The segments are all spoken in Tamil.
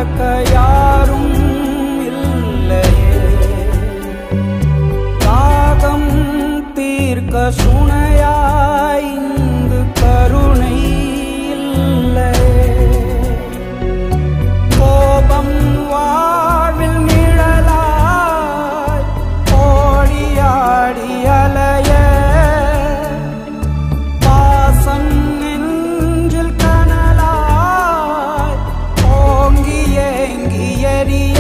விளக்க யாரும் இல்லையே தாகம் தீர்க்க சுனையாய் இங்கு கருணை இல்லையே கோபம் வாழ்வில் நிழலாய் ஓடியாடி அலைய பாசம் நெஞ்சில் கனலாய் ஓங்கி ஏங்கி எறிய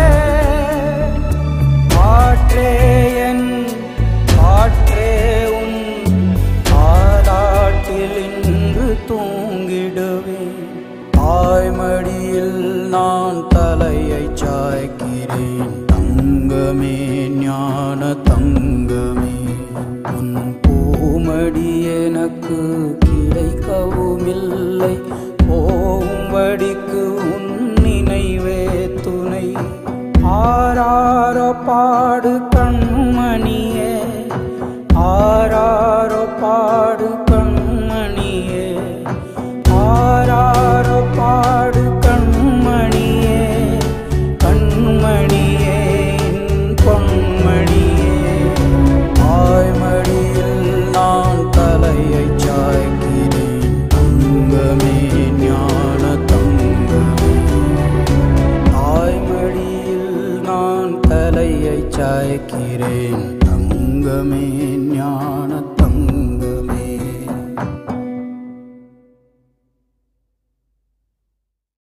காற்றே என் காற்றே உன் ஆராட்டில் இன்று தூங்கிடுவேன் தாய்மடியில் நான் தலையை சாய்க்கிறேன் தங்கமே ஞான தங்கமே உன் பூமடி எனக்கு கிடைக்கவும் இல்லை போகும்படிக்கு உன் நினைவே துணை ஆராரோ பாடு கண்மணியே ஆராரோ பாடு கண்மணியே ஆராரோ பாடு கண்மணியே கண்மணியே என் பொன்மணியே ஆய்மடியில் நான் தலையை சாய்க்கிறேன் தங்கமே ஞான தங்கமே தாய்மடியில் நான் தலையை சாய்க்கிறேன் தங்கமே